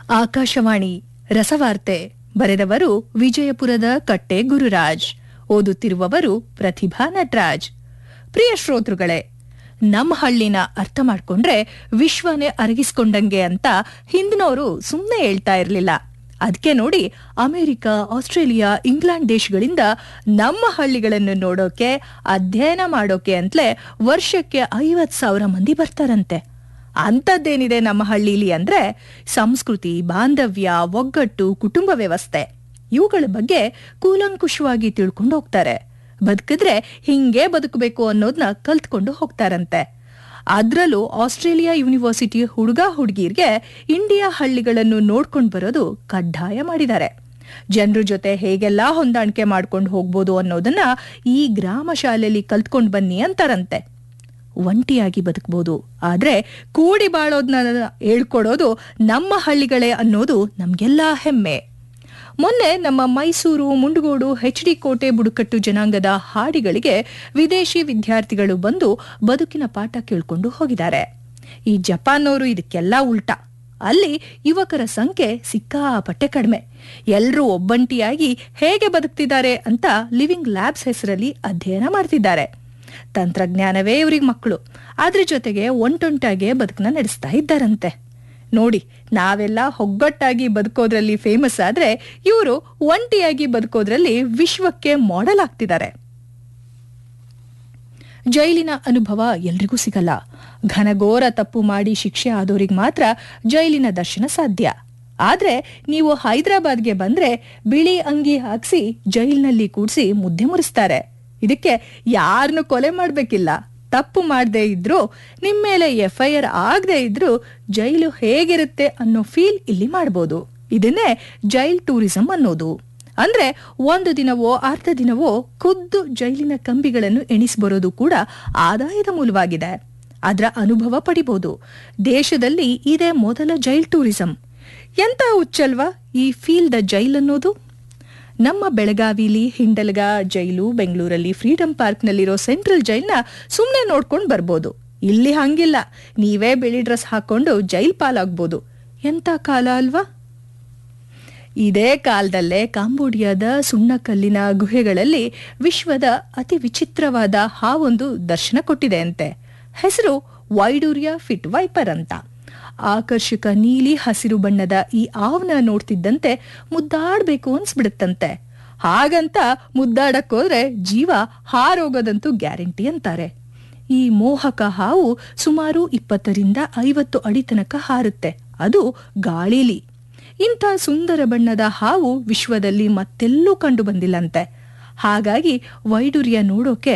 ಆಕಾಶವಾಣಿ ರಸವಾರ್ತೆ ಬರೆದವರು ವಿಜಯಪುರದ ಕಟ್ಟೆ ಗುರುರಾಜ್ ಓದುತ್ತಿರುವವರು ಪ್ರತಿಭಾ ನಟರಾಜ್ ಪ್ರಿಯ ಶ್ರೋತೃಗಳೇ ನಮ್ಮ ಹಳ್ಳಿನ ಅರ್ಥ ಮಾಡ್ಕೊಂಡ್ರೆ ವಿಶ್ವನೇ ಅರಗಿಸ್ಕೊಂಡಂಗೆ ಅಂತ ಹಿಂದಿನವರು ಸುಮ್ಮನೆ ಹೇಳ್ತಾ ಇರಲಿಲ್ಲ ಅದಕ್ಕೆ ನೋಡಿ ಅಮೆರಿಕ ಆಸ್ಟ್ರೇಲಿಯಾ ಇಂಗ್ಲೆಂಡ್ ದೇಶಗಳಿಂದ ನಮ್ಮ ಹಳ್ಳಿಗಳನ್ನು ನೋಡೋಕೆ ಅಧ್ಯಯನ ಮಾಡೋಕೆ ಅಂತಲೇ ವರ್ಷಕ್ಕೆ ಐವತ್ ಸಾವಿರ ಮಂದಿ ಬರ್ತಾರಂತೆ ಅಂಥದ್ದೇನಿದೆ ನಮ್ಮ ಹಳ್ಳೀಲಿ ಅಂದ್ರೆ ಸಂಸ್ಕೃತಿ ಬಾಂಧವ್ಯ ಒಗ್ಗಟ್ಟು ಕುಟುಂಬ ವ್ಯವಸ್ಥೆ ಇವುಗಳ ಬಗ್ಗೆ ಕೂಲಂಕುಷವಾಗಿ ತಿಳ್ಕೊಂಡು ಹೋಗ್ತಾರೆ ಬದುಕಿದ್ರೆ ಹಿಂಗೆ ಬದುಕಬೇಕು ಅನ್ನೋದನ್ನ ಕಲ್ತ್ಕೊಂಡು ಹೋಗ್ತಾರಂತೆ ಅದ್ರಲ್ಲೂ ಆಸ್ಟ್ರೇಲಿಯಾ ಯೂನಿವರ್ಸಿಟಿ ಹುಡುಗ ಹುಡುಗಿರ್ಗೆ ಇಂಡಿಯಾ ಹಳ್ಳಿಗಳನ್ನು ನೋಡ್ಕೊಂಡು ಬರೋದು ಕಡ್ಡಾಯ ಮಾಡಿದ್ದಾರೆ ಜನರ ಜೊತೆ ಹೇಗೆಲ್ಲ ಹೊಂದಾಣಿಕೆ ಮಾಡ್ಕೊಂಡು ಹೋಗ್ಬೋದು ಅನ್ನೋದನ್ನ ಈ ಗ್ರಾಮ ಶಾಲೆಯಲ್ಲಿ ಕಲ್ತ್ಕೊಂಡು ಬನ್ನಿ ಅಂತಾರಂತೆ ಒಂಟಿಯಾಗಿ ಬದುಕಬಹುದು ಆದ್ರೆ ಕೂಡಿ ಬಾಳೋದನ್ನ ಹೇಳ್ಕೊಡೋದು ನಮ್ಮ ಹಳ್ಳಿಗಳೇ ಅನ್ನೋದು ನಮ್ಗೆಲ್ಲ ಹೆಮ್ಮೆ ಮೊನ್ನೆ ನಮ್ಮ ಮೈಸೂರು ಮುಂಡಗೋಡು ಎಚ್ ಡಿ ಕೋಟೆ ಬುಡಕಟ್ಟು ಜನಾಂಗದ ಹಾಡಿಗಳಿಗೆ ವಿದೇಶಿ ವಿದ್ಯಾರ್ಥಿಗಳು ಬಂದು ಬದುಕಿನ ಪಾಠ ಕೇಳ್ಕೊಂಡು ಹೋಗಿದ್ದಾರೆ ಈ ಜಪಾನ್ನವರು ಇದಕ್ಕೆಲ್ಲ ಉಲ್ಟಾ ಅಲ್ಲಿ ಯುವಕರ ಸಂಖ್ಯೆ ಸಿಕ್ಕಾಪಟ್ಟೆ ಕಡಿಮೆ ಎಲ್ರೂ ಒಬ್ಬಂಟಿಯಾಗಿ ಹೇಗೆ ಬದುಕ್ತಿದ್ದಾರೆ ಅಂತ ಲಿವಿಂಗ್ ಲ್ಯಾಬ್ಸ್ ಹೆಸರಲ್ಲಿ ಅಧ್ಯಯನ ಮಾಡ್ತಿದ್ದಾರೆ ತಂತ್ರಜ್ಞಾನವೇ ಇವ್ರಿಗೆ ಮಕ್ಕಳು ಅದ್ರ ಜೊತೆಗೆ ಒಂಟೊಂಟಾಗೆ ಬದುಕನ್ನ ನಡೆಸ್ತಾ ಇದ್ದಾರಂತೆ ನೋಡಿ ನಾವೆಲ್ಲ ಒಗ್ಗಟ್ಟಾಗಿ ಬದುಕೋದ್ರಲ್ಲಿ ಫೇಮಸ್ ಆದ್ರೆ ಇವರು ಒಂಟಿಯಾಗಿ ಬದುಕೋದ್ರಲ್ಲಿ ವಿಶ್ವಕ್ಕೆ ಮಾಡೆಲ್ ಆಗ್ತಿದ್ದಾರೆ ಜೈಲಿನ ಅನುಭವ ಎಲ್ರಿಗೂ ಸಿಗಲ್ಲ ಘನಘೋರ ತಪ್ಪು ಮಾಡಿ ಶಿಕ್ಷೆ ಆದೋರಿಗೆ ಮಾತ್ರ ಜೈಲಿನ ದರ್ಶನ ಸಾಧ್ಯ ಆದ್ರೆ ನೀವು ಹೈದರಾಬಾದ್ಗೆ ಬಂದ್ರೆ ಬಿಳಿ ಅಂಗಿ ಹಾಕ್ಸಿ ಜೈಲಿನಲ್ಲಿ ಕೂಡ್ಸಿ ಮುದ್ದೆ ಮುರಿಸ್ತಾರೆ ಇದಕ್ಕೆ ಯಾರನ್ನು ಕೊಲೆ ಮಾಡ್ಬೇಕಿಲ್ಲ ತಪ್ಪು ಮಾಡದೇ ಇದ್ರು ನಿಮ್ಮ ಮೇಲೆ ಎಫ್ಐಆರ್ ಆಗದೆ ಇದ್ರು ಜೈಲು ಹೇಗಿರುತ್ತೆ ಅನ್ನೋ ಫೀಲ್ ಇಲ್ಲಿ ಮಾಡ್ಬೋದು ಇದನ್ನೇ ಜೈಲ್ ಟೂರಿಸಂ ಅನ್ನೋದು ಅಂದ್ರೆ ಒಂದು ದಿನವೋ ಅರ್ಧ ದಿನವೋ ಖುದ್ದು ಜೈಲಿನ ಕಂಬಿಗಳನ್ನು ಎಣಿಸ್ಬರೋದು ಕೂಡ ಆದಾಯದ ಮೂಲವಾಗಿದೆ ಅದರ ಅನುಭವ ಪಡಿಬಹುದು ದೇಶದಲ್ಲಿ ಇದೇ ಮೊದಲ ಜೈಲ್ ಟೂರಿಸಂ ಎಂತ ಹುಚ್ಚಲ್ವಾ ಈ ಫೀಲ್ ದ ಜೈಲ್ ಅನ್ನೋದು ನಮ್ಮ ಬೆಳಗಾವಿಲಿ ಹಿಂಡಲ್ಗ ಜೈಲು ಬೆಂಗಳೂರಲ್ಲಿ ಫ್ರೀಡಂ ಪಾರ್ಕ್ನಲ್ಲಿರೋ ಸೆಂಟ್ರಲ್ ಜೈಲ್ನ ಸುಮ್ಮನೆ ನೋಡ್ಕೊಂಡು ಬರ್ಬೋದು ಇಲ್ಲಿ ಹಂಗಿಲ್ಲ ನೀವೇ ಬಿಳಿ ಡ್ರೆಸ್ ಹಾಕೊಂಡು ಜೈಲ್ ಪಾಲಾಗ್ಬೋದು ಎಂತ ಕಾಲ ಅಲ್ವಾ ಇದೇ ಕಾಲದಲ್ಲೇ ಕಾಂಬೋಡಿಯಾದ ಸುಣ್ಣಕಲ್ಲಿನ ಗುಹೆಗಳಲ್ಲಿ ವಿಶ್ವದ ಅತಿ ವಿಚಿತ್ರವಾದ ಹಾವೊಂದು ದರ್ಶನ ಕೊಟ್ಟಿದೆ ಅಂತೆ ಹೆಸರು ವೈಡೂರಿಯಾ ಫಿಟ್ ವೈಪರ್ ಅಂತ ಆಕರ್ಷಕ ನೀಲಿ ಹಸಿರು ಬಣ್ಣದ ಈ ಆವ್ನ ನೋಡ್ತಿದ್ದಂತೆ ಮುದ್ದಾಡ್ಬೇಕು ಅನ್ಸ್ಬಿಡುತ್ತಂತೆ ಹಾಗಂತ ಮುದ್ದಾಡಕ್ ಹೋದ್ರೆ ಜೀವ ಹಾರೋಗೋದಂತೂ ಗ್ಯಾರಂಟಿ ಅಂತಾರೆ ಈ ಮೋಹಕ ಹಾವು ಸುಮಾರು ಇಪ್ಪತ್ತರಿಂದ ಐವತ್ತು ಅಡಿ ತನಕ ಹಾರುತ್ತೆ ಅದು ಗಾಳಿಲಿ ಇಂಥ ಸುಂದರ ಬಣ್ಣದ ಹಾವು ವಿಶ್ವದಲ್ಲಿ ಮತ್ತೆಲ್ಲೂ ಕಂಡು ಬಂದಿಲ್ಲಂತೆ ಹಾಗಾಗಿ ವೈಡೂರ್ಯ ನೋಡೋಕೆ